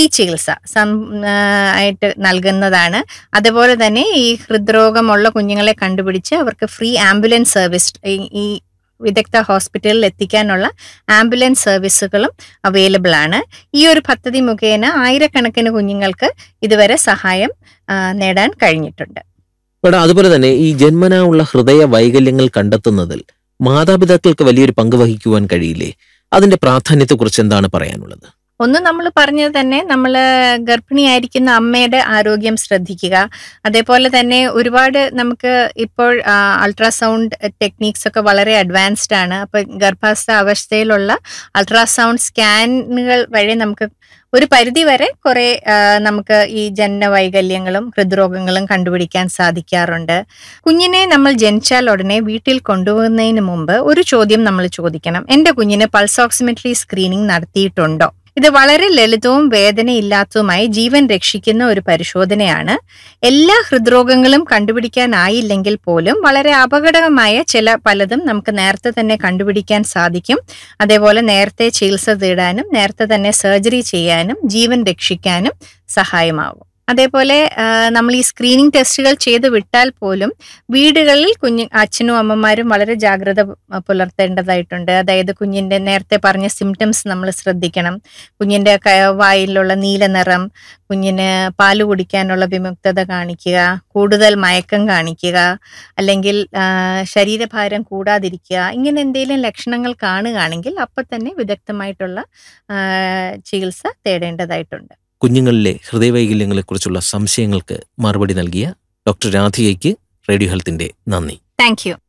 ചികിത്സ സം ആ, ആയിട്ട് നൽകുന്നതാണ് അതുപോലെ തന്നെ ഈ ഹൃദ്രോഗമുള്ള കുഞ്ഞുങ്ങളെ കണ്ടുപിടിച്ച് അവർക്ക് ഫ്രീ ആംബുലൻസ് സർവീസ് ഈ- ഈ വിദഗ്ധ ഹോസ്പിറ്റലിൽ എത്തിക്കാനുള്ള ആംബുലൻസ് സർവീസുകളും അവൈലബിൾ ആണ് ഈ ഒരു പദ്ധതി മുഖേന ആയിരക്കണക്കിന് കുഞ്ഞുങ്ങൾക്ക് ഇതുവരെ സഹായം ആ, നേടാൻ കഴിഞ്ഞിട്ടുണ്ട് മേഡം അതുപോലെ തന്നെ ഈ ജന്മനാ ഉള്ള ഹൃദയ വൈകല്യങ്ങൾ കണ്ടെത്തുന്നതിൽ മാതാപിതാക്കൾക്ക് വലിയൊരു പങ്ക് വഹിക്കുവാൻ കഴിയില്ലേ അതിന്റെ പ്രാധാന്യത്തെക്കുറിച്ച് എന്താണ് പറയാനുള്ളത് ഒന്ന് നമ്മൾ പറഞ്ഞത് തന്നെ നമ്മൾ ഗർഭിണിയായിരിക്കുന്ന അമ്മയുടെ ആരോഗ്യം ശ്രദ്ധിക്കുക അതേപോലെ തന്നെ ഒരുപാട് നമുക്ക് ഇപ്പോൾ അൾട്രാസൗണ്ട് ടെക്നീക്സ് ഒക്കെ വളരെ അഡ്വാൻസ്ഡ് ആണ് അപ്പൊ ഗർഭാസ്ഥ അവസ്ഥയിലുള്ള അൾട്രാസൗണ്ട് സ്കാനുകൾ വഴി നമുക്ക് ഒരു പരിധി വരെ കുറെ ആ, നമുക്ക് ഈ ജനന വൈകല്യങ്ങളും ഹൃദ്രോഗങ്ങളും കണ്ടുപിടിക്കാൻ സാധിക്കാറുണ്ട് കുഞ്ഞിനെ നമ്മൾ ജനിച്ചാൽ ഉടനെ വീട്ടിൽ കൊണ്ടുപോകുന്നതിന് മുമ്പ് ഒരു ചോദ്യം നമ്മൾ ചോദിക്കണം എന്റെ കുഞ്ഞിന് പൾസ് ഓക്സിമെട്രി സ്ക്രീനിങ് നടത്തിയിട്ടുണ്ടോ ഇത് വളരെ ലളിതവും വേദനയില്ലാത്തതുമായി ജീവൻ രക്ഷിക്കുന്ന ഒരു പരിശോധനയാണ് എല്ലാ ഹൃദ്രോഗങ്ങളും കണ്ടുപിടിക്കാനായില്ലെങ്കിൽ പോലും വളരെ അപകടകമായ ചില പലതും നമുക്ക് നേരത്തെ തന്നെ കണ്ടുപിടിക്കാൻ സാധിക്കും അതേപോലെ നേരത്തെ ചികിത്സ തേടാനും നേരത്തെ തന്നെ സർജറി ചെയ്യാനും ജീവൻ രക്ഷിക്കാനും സഹായമാവും അതേപോലെ ആ, നമ്മൾ ഈ സ്ക്രീനിങ് ടെസ്റ്റുകൾ ചെയ്ത് വിട്ടാൽ പോലും വീടുകളിൽ കുഞ്ഞു അച്ഛനും അമ്മമാരും വളരെ ജാഗ്രത പ- പുലർത്തേണ്ടതായിട്ടുണ്ട് അതായത് കുഞ്ഞിന്റെ നേരത്തെ പറഞ്ഞ സിംറ്റംസ് നമ്മൾ ശ്രദ്ധിക്കണം കുഞ്ഞിന്റെ ക- വായിലുള്ള നീല നിറം കുഞ്ഞിന് പാല് കുടിക്കാനുള്ള വിമുക്തത കാണിക്കുക കൂടുതൽ മയക്കം കാണിക്കുക അല്ലെങ്കിൽ ആ, ശരീരഭാരം കൂടാതിരിക്കുക ഇങ്ങനെ എന്തെങ്കിലും ലക്ഷണങ്ങൾ കാണുകയാണെങ്കിൽ അപ്പം തന്നെ വിദഗ്ധമായിട്ടുള്ള ആ, ചികിത്സ തേടേണ്ടതായിട്ടുണ്ട് കുഞ്ഞുങ്ങളിലെ ഹൃദയവൈകല്യങ്ങളെക്കുറിച്ചുള്ള സംശയങ്ങൾക്ക് മറുപടി നൽകിയ ഡോക്ടർ രാധികയ്ക്ക് റേഡിയോ ഹെൽത്തിന്റെ നന്ദി താങ്ക് യു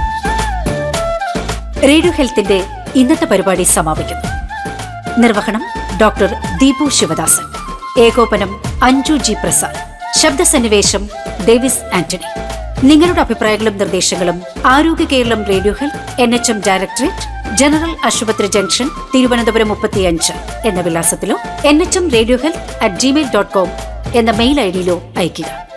റേഡിയോ ഹെൽത്തിന്റെ ഇന്നത്തെ പരിപാടി സമാപിക്കുന്നു നിർവഹണം ഡോക്ടർ ദീപു ശിവദാസൻ ഏകോപനം അഞ്ജു ജി പ്രസാദ് ശബ്ദസന്നിവേശം ഡേവിസ് ആന്റണി നിങ്ങളുടെ അഭിപ്രായങ്ങളും നിർദ്ദേശങ്ങളും Arogya Keralam radio health N H M directorate general ആശുപത്രി ജംഗ്ഷൻ തിരുവനന്തപുരം മുപ്പത്തിയഞ്ച് എന്ന വിലാസത്തിലോ N H M radio health at gmail dot com എന്ന മെയിൽ ഐ ഡിയിലോ അയയ്ക്കുക